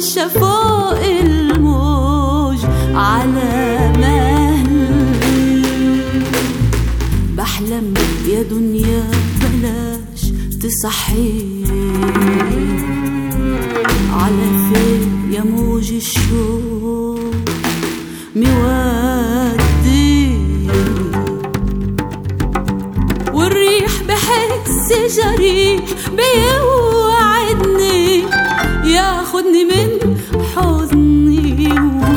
بتمشى فوق الموج على مهلي بحلم يا دنيا بلاش تصحيني على فين يا موج الشوق موديني والريح بحس جريح بيوعدني ياخدني من حضني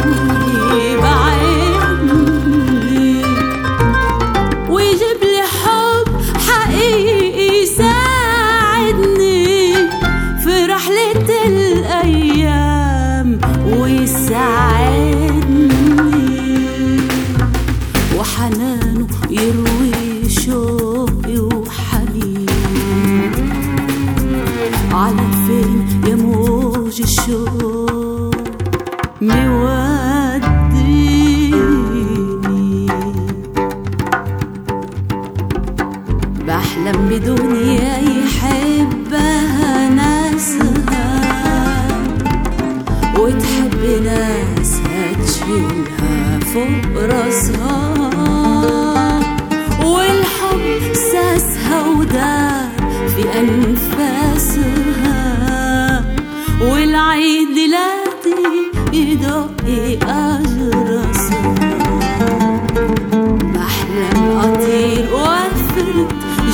ويبعدني ويجيب لي حب حقيقي يساعدني في رحلة الأيام ويساعدني وحنانه يروي شوقي وحنين على فين يا موج الشوق موديني بحلم بدنيا يحبها ناسها وتحب ناسها تشيلها فوق راسها والحب ساسها ودار في أنفاسها والعيد ليلاتي يدق أجراسها بحلم أطير وأفرد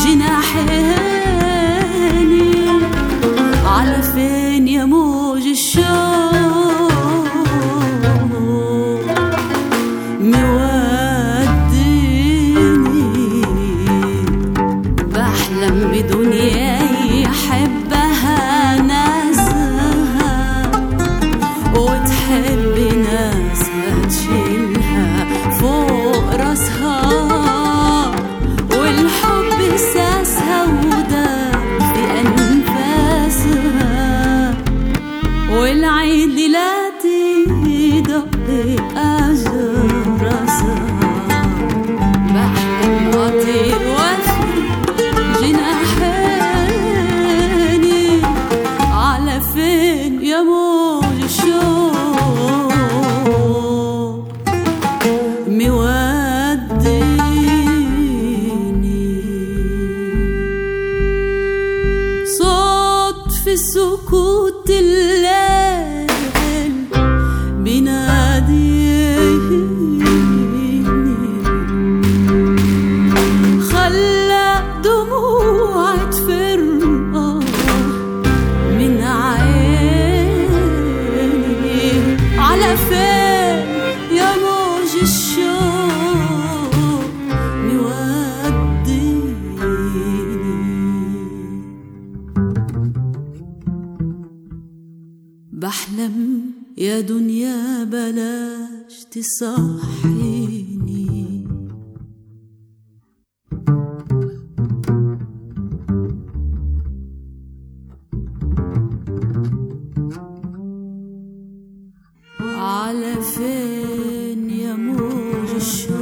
جناحيني على فين يا موج الشوق موديني بحلم بدنيا يحبها ناسها وتحب ناسها تشيلها فوق راسها والحب ساسها ودار في أنفاسها والعيد ليلاتي يدق أجر راسها بحلم أطير وأفرد جناحيني على فين يا موج الشوق موديني صوت في سكوت الليل بيناديني خلى دموع تفر من عيني على فين يا موج الشوق موديني بحلم يا دنيا بلاش تصحيني على فين يا موج الشوق